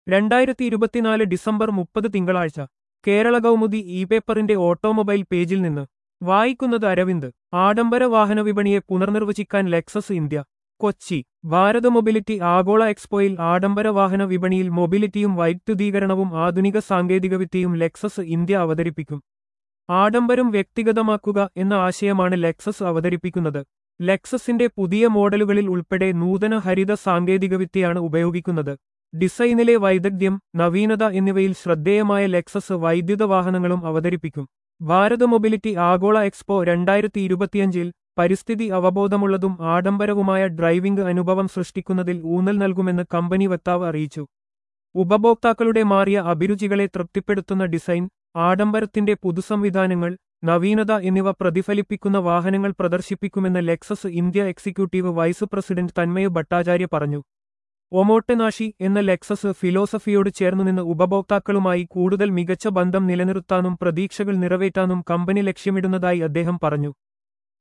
രണ്ടായിരത്തി ഇരുപത്തിനാല് ഡിസംബർ മുപ്പത് തിങ്കളാഴ്ച കേരള കൗമുദി ഇ പേപ്പറിന്റെ ഓട്ടോമൊബൈൽ പേജിൽ നിന്ന് വായിക്കുന്നത് അരവിന്ദ് ആഡംബര വാഹന വിപണിയെ പുനർനിർവചിക്കാൻ Lexus India Kochi Bharat mobility ആഗോള എക്സ്പോയിൽ ആഡംബര വാഹന വിപണിയിൽ മൊബിലിറ്റിയും വൈദ്യുതീകരണവും ആധുനിക സാങ്കേതികവിദ്യയും ലെക്സസ് ഇന്ത്യ അവതരിപ്പിക്കും ആഡംബരം വ്യക്തിഗതമാക്കുക എന്ന ആശയമാണ് ലെക്സസ് അവതരിപ്പിക്കുന്നത് ലെക്സസിന്റെ പുതിയ മോഡലുകളിൽ ഉൾപ്പെടെ നൂതന ഹരിത സാങ്കേതികവിദ്യയാണ് ഉപയോഗിക്കുന്നത് ഡിസൈനിലെ വൈദഗ്ധ്യം നവീനത എന്നിവയിൽ ശ്രദ്ധേയമായ ലെക്സസ് വൈദ്യുത വാഹനങ്ങളും അവതരിപ്പിക്കും ഭാരത മൊബിലിറ്റി ആഗോള എക്സ്പോ രണ്ടായിരത്തി ഇരുപത്തിയഞ്ചിൽ പരിസ്ഥിതി അവബോധമുള്ളതും ആഡംബരവുമായ ഡ്രൈവിംഗ് അനുഭവം സൃഷ്ടിക്കുന്നതിൽ ഊന്നൽ നൽകുമെന്ന് കമ്പനി വക്താവ് അറിയിച്ചു ഉപഭോക്താക്കളുടെ മാറിയ അഭിരുചികളെ തൃപ്തിപ്പെടുത്തുന്ന ഡിസൈൻ ആഡംബരത്തിന്റെ പുതുസംവിധാനങ്ങൾ നവീനത എന്നിവ പ്രതിഫലിപ്പിക്കുന്ന വാഹനങ്ങൾ പ്രദർശിപ്പിക്കുമെന്ന് Lexus India executive vice president Tanmay Bhattacharya പറഞ്ഞു ഒമോട്ടനാഷി എന്ന ലെക്സസ് ഫിലോസഫിയോട് ചേർന്നുനിന്ന് ഉപഭോക്താക്കളുമായി കൂടുതൽ മികച്ച ബന്ധം നിലനിർത്താനും പ്രതീക്ഷകൾ നിറവേറ്റാനും കമ്പനി ലക്ഷ്യമിടുന്നതായി അദ്ദേഹം പറഞ്ഞു